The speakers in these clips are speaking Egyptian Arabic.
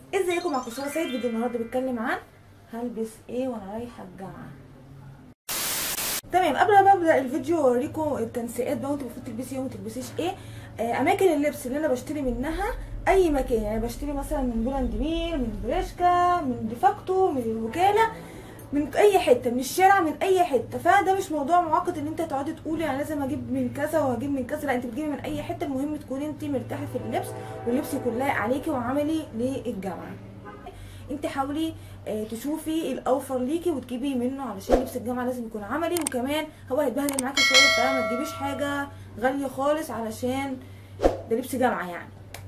ازيكم معكم ساره سيد فيديو النهارده بيتكلم عن هلبس ايه وانا رايحه الجامعه تمام قبل ما ابدا الفيديو اوريكم التنسيقات بقى وانت المفروض تلبسي ايه وما تلبسيش ايه آه، اماكن اللبس اللي انا بشتري منها اي مكان يعني بشتري مثلا من بولاندمير من بريشكا من ديفاكتو من الوكاله من اي حته من الشارع من اي حته فده مش موضوع معقد ان انت تقعدي تقولي انا لازم اجيب من كذا واجيب من كذا لا انت بتجيبي من اي حته المهم تكوني انت مرتاحه في اللبس واللبس يكون لايق عليكي وعملي للجامعه انت حاولي آه، تشوفي الاوفر ليكي وتجيبي منه علشان لبس الجامعه لازم يكون عملي وكمان هو هيتبهدل معاكي شويه فما تجيبيش حاجه غاليه خالص علشان ده لبس جامعه يعني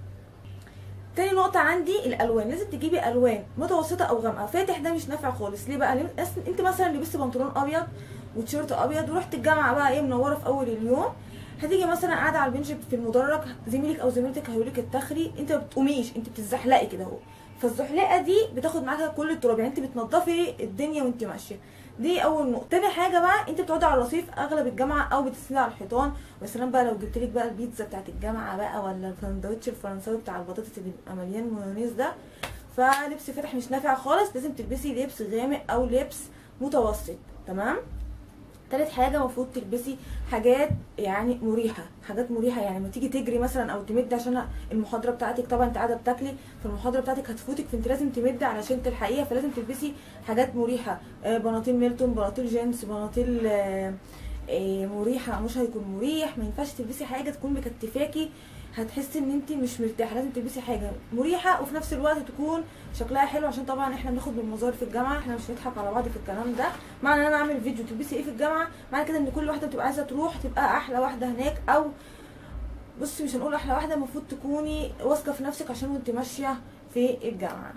تاني نقطة عندي الألوان لازم تجيبي ألوان متوسطة أو غامقة فاتح ده مش نافع خالص ليه بقى؟ لأن أصل أنت مثلا لبست بنطلون أبيض وتيشيرت أبيض ورحت الجامعة بقى إيه منورة في أول اليوم هتيجي مثلا قاعدة على البنش في المدرج زميلك أو زميلتك هيقولك التخري أنت ما بتقوميش أنت بتتزحلقي كده أهو فالزحلقة دي بتاخد معاكي كل التراب يعني أنت بتنضفي الدنيا وأنت ماشية دي اول نقطه تاني حاجه بقى انت بتقعدي على الرصيف اغلب الجامعه او بتسندي على الحيطان ويا سلام بقى لو جبت لك بقى البيتزا بتاعت الجامعه بقى ولا الساندوتش الفرنساوي بتاع البطاطس اللي بيبقى مليان مايونيز ده فلبس فاتح مش نافع خالص لازم تلبسي لبس غامق او لبس متوسط تمام تالت حاجه المفروض تلبسي حاجات يعني مريحه حاجات مريحه يعني لما تيجي تجري مثلا او تمدي عشان المحاضره بتاعتك طبعا انت قاعده بتاكلي فالمحاضره بتاعتك هتفوتك فانت لازم تمدي علشان تلحقيها فلازم تلبسي حاجات مريحه آه، بناطيل ميلتون بناطيل جينز بناطيل آه، آه، مريحه مش هيكون مريح ما ينفعش تلبسي حاجه تكون مكتفاكي هتحسي ان انت مش مرتاحه لازم تلبسي حاجه مريحه وفي نفس الوقت تكون شكلها حلو عشان طبعا احنا بناخد بالمظاهر في الجامعه احنا مش هنضحك على بعض في الكلام ده معنى ان انا اعمل فيديو تلبسي ايه في الجامعه معنى كده ان كل واحده بتبقى عايزه تروح تبقى احلى واحده هناك او بصي مش هنقول احلى واحده المفروض تكوني واثقه في نفسك عشان وانت ماشيه في الجامعه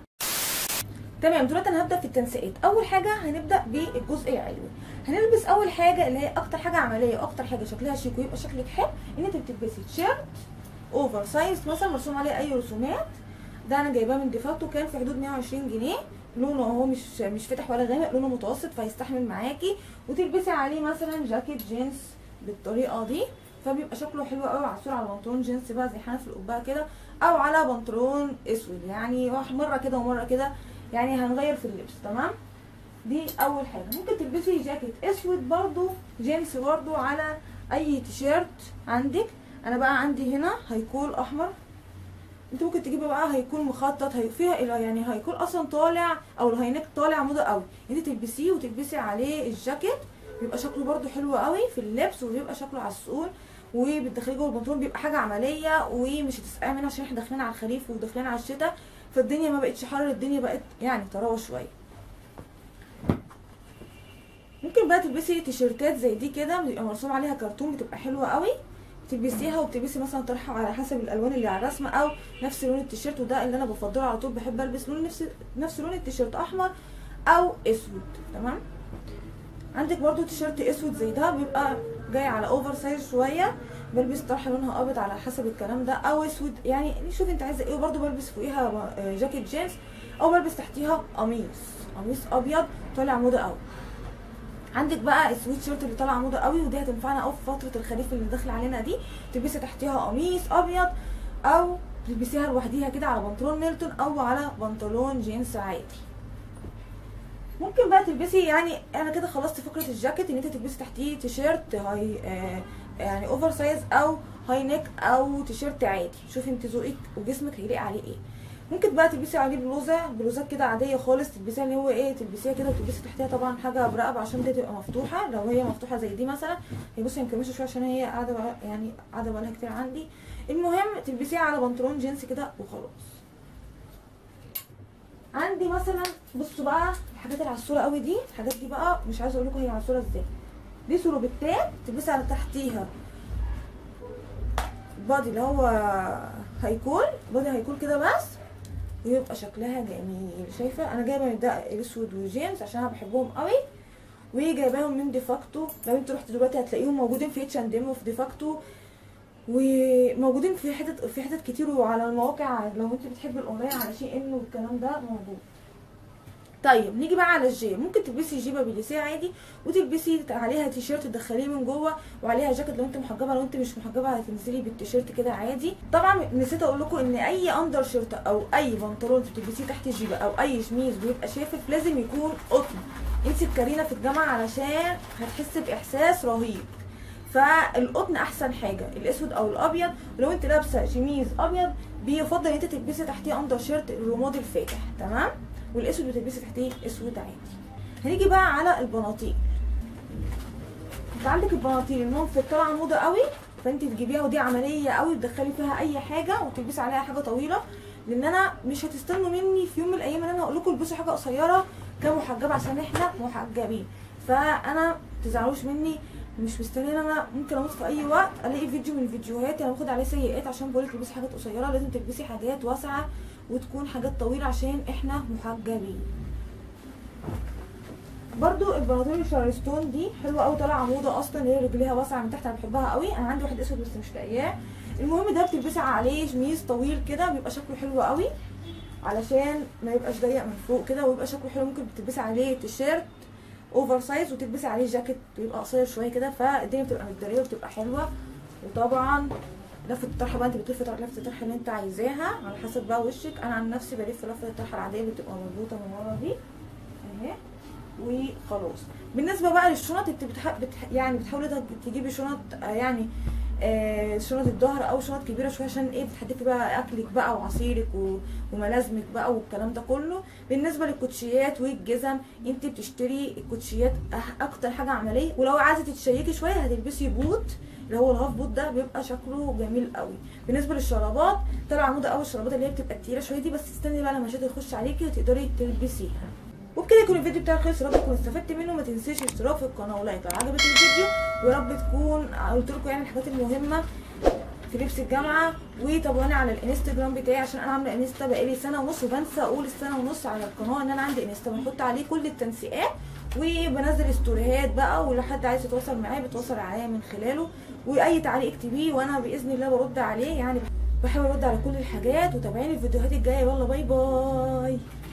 تمام دلوقتي انا هبدا في التنسيقات اول حاجه هنبدا بالجزء العلوي هنلبس اول حاجه اللي هي اكتر حاجه عمليه واكتر حاجه شكلها شيك ويبقى شكلك حلو ان انت بتلبسي تيشيرت اوفر سايز مثلا مرسوم عليه اي رسومات ده انا جايباه من ديفاكتو كان في حدود 120 جنيه لونه اهو مش مش فاتح ولا غامق لونه متوسط فهيستحمل معاكي وتلبسي عليه مثلا جاكيت جينز بالطريقه دي فبيبقى شكله حلو قوي على على بنطلون جينز بقى زي حنف القبعه كده او على بنطلون اسود يعني واحد مره كده ومره كده يعني هنغير في اللبس تمام دي اول حاجه ممكن تلبسي جاكيت اسود برضو جينز برضو على اي تيشيرت عندك انا بقى عندي هنا هيكون احمر انت ممكن تجيبي بقى هيكون مخطط هي فيها الى يعني هيكون اصلا طالع او الهاينك طالع موضه قوي انت تلبسيه وتلبسي عليه الجاكيت بيبقى شكله برده حلو قوي في اللبس وبيبقى شكله عسول وبتدخلي جوه البنطلون بيبقى حاجه عمليه ومش هتسقعي منها عشان احنا داخلين على الخريف وداخلين على الشتاء فالدنيا ما بقتش حر الدنيا بقت يعني طراوه شويه ممكن بقى تلبسي تيشيرتات زي دي كده بيبقى مرسوم عليها كرتون بتبقى حلوه قوي تلبسيها وبتلبسي مثلا طرحه على حسب الالوان اللي على الرسمه او نفس لون التيشيرت وده اللي انا بفضله على طول بحب البس لون نفس نفس لون التيشيرت احمر او اسود تمام عندك برضو تيشيرت اسود زي ده بيبقى جاي على اوفر سايز شويه بلبس طرحه لونها ابيض على حسب الكلام ده او اسود يعني شوفي انت عايزه ايه وبرضو بلبس فوقيها جاكيت جينز او بلبس تحتيها قميص قميص ابيض طالع موضه قوي عندك بقى السويت شيرت اللي طالعه موضه قوي ودي هتنفعنا قوي في فتره الخريف اللي داخله علينا دي تلبسي تحتيها قميص ابيض او تلبسيها لوحديها كده على بنطلون ميلتون او على بنطلون جينز عادي ممكن بقى تلبسي يعني انا كده خلصت فكره الجاكيت ان انت تلبسي تحتيه تيشيرت هاي آه يعني اوفر سايز او هاي نيك او تيشيرت عادي شوفي انت ذوقك وجسمك هيليق عليه ايه ممكن بقى تلبسي عليه بلوزه بلوزات كده عاديه خالص تلبسيها اللي هو ايه تلبسيها كده وتلبسي تحتها طبعا حاجه برقبه عشان دي تبقى مفتوحه لو هي مفتوحه زي دي مثلا هي بصي مكمشه شويه عشان هي قاعده بقى يعني قاعده بقالها كتير عندي المهم تلبسيها على بنطلون جينز كده وخلاص عندي مثلا بصوا بقى الحاجات اللي على الصوره قوي دي الحاجات دي بقى مش عايزه اقول لكم هي على الصوره ازاي دي سلوبتات تلبسي على تحتيها بادي اللي هو هيكون بادي هيكون كده بس ويبقى شكلها جميل شايفه انا جايبه من ده الاسود وجينز عشان انا بحبهم قوي وجايباهم من ديفاكتو لو انتوا رحتوا دلوقتي هتلاقيهم موجودين في اتش اند ام وفي ديفاكتو وموجودين في حتت في حتت كتير وعلى المواقع لو انت بتحبي الاونلاين على شيء ان والكلام ده موجود طيب نيجي بقى على الجيب ممكن تلبسي جيبه بليسيه عادي وتلبسي عليها تيشيرت تدخليه من جوه وعليها جاكيت لو انت محجبه لو انت مش محجبه هتنزلي بالتيشيرت كده عادي طبعا نسيت اقول لكم ان اي اندر شيرت او اي بنطلون بتلبسيه تحت الجيبه او اي شميز بيبقى شافف لازم يكون قطن انت الكارينا في الجامعه علشان هتحسي باحساس رهيب فالقطن احسن حاجه الاسود او الابيض ولو انت لابسه شميز ابيض بيفضل ان انت تلبسي تحتيه اندر شيرت الرمادي الفاتح تمام والاسود بتلبسي تحتيه اسود عادي هنيجي بقى على البناطيل انت عندك البناطيل المهم في طالعه موضه قوي فانت تجيبيها ودي عمليه قوي تدخلي فيها اي حاجه وتلبسي عليها حاجه طويله لان انا مش هتستنوا مني في يوم من الايام ان انا اقول لكم البسوا حاجه قصيره كمحجبه عشان احنا محجبين فانا تزعلوش مني مش مستنيه ان انا ممكن اموت في اي وقت الاقي فيديو من الفيديوهات انا باخد عليه سيئات عشان بقولك تلبسي حاجات قصيره لازم تلبسي حاجات واسعه وتكون حاجات طويله عشان احنا محجبين برضو البناطيل الشارستون دي حلوه قوي طالعه موضه اصلا هي رجليها واسعه من تحت انا بحبها قوي انا عندي واحد اسود بس مش لاقياه المهم ده بتلبسي عليه شميز طويل كده بيبقى شكله حلو قوي علشان ما يبقاش ضيق من فوق كده ويبقى شكله حلو ممكن تلبسي عليه تيشيرت اوفر سايز وتلبسي عليه جاكيت بيبقى قصير شويه كده فالدنيا بتبقى متداريه وبتبقى حلوه وطبعا لفه الطرحه بقى انت بتلفي لفه الطرحه اللي انت عايزاها على حسب بقى وشك انا عن نفسي بلف لفه الطرحه العاديه اللي بتبقى مربوطه من ورا دي اهي وخلاص بالنسبه بقى للشنط انت بتح... بتح... يعني بتحاولي تجيبي شنط آه يعني آه شنط الظهر او شنط كبيره شويه عشان ايه بتحدفي بقى اكلك بقى وعصيرك و... وملازمك بقى والكلام ده كله بالنسبه للكوتشيات والجزم انت بتشتري الكوتشيات اكتر حاجه عمليه ولو عايزه تتشيكي شويه هتلبسي بوت اللي هو الهاف بوت ده بيبقى شكله جميل قوي بالنسبه للشرابات طالعه موضه قوي الشرابات اللي هي بتبقى تقيله شويه دي بس استني بقى لما الشتا يخش عليكي وتقدري تلبسيها وبكده يكون الفيديو بتاعي خلص يا رب تكونوا استفدت منه ما تنسيش الاشتراك في القناه ولايك لو عجبك الفيديو ويا رب تكون قلت لكم يعني الحاجات المهمه في لبس الجامعه وتابعوني على الانستجرام بتاعي عشان انا عامله انستا بقالي سنه ونص وبنسى اقول السنه ونص على القناه ان انا عندي انستا بنحط عليه كل التنسيقات وبنزل ستوريهات بقى ولو حد عايز يتواصل معايا بيتواصل عليا من خلاله واي تعليق اكتبيه وانا باذن الله برد عليه يعني بحاول ارد على كل الحاجات وتابعيني الفيديوهات الجايه يلا باي باي